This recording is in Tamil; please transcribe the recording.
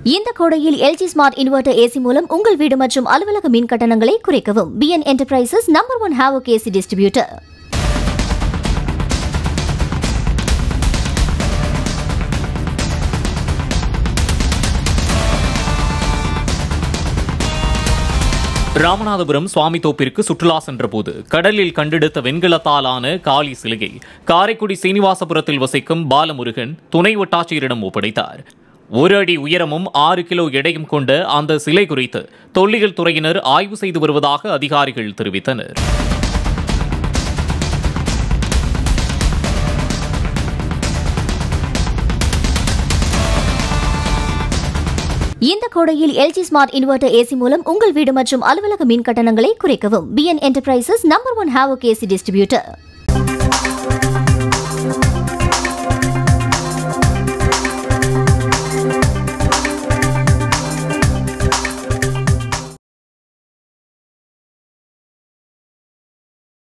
இந்த கோடையில் எல்ஜி ஸ்மார்ட் இன்வெர்டர் ஏசி மூலம் உங்கள் வீடு மற்றும் அலுவலக மின் கட்டணங்களை குறைக்கவும் BN enterprises number one havoc AC distributor Ramanathapuram சுவாமி தோப்பிற்கு சுற்றுலா சென்றபோது கடலில் கண்டெடுத்த வெண்கலத்தாலான காளி சிலையை காரைக்குடி சீனிவாசபுரத்தில் வசிக்கும் பாலமுருகன் துணை வட்டாட்சியரிடம் ஒப்படைத்தார் ஒரு அடி உயரமும் ஆறு கிலோ எடையும் கொண்ட அந்த சிலை குறித்து தொல்லியல் துறையினர் ஆய்வு செய்து வருவதாக அதிகாரிகள் தெரிவித்தனர் இந்த கோடையில் எல்ஜி ஸ்மார்ட் இன்வெர்டர் ஏசி மூலம் உங்கள் வீடு மற்றும் அலுவலக மின் கட்டணங்களை குறைக்கவும் BN enterprises number one havoc AC distributor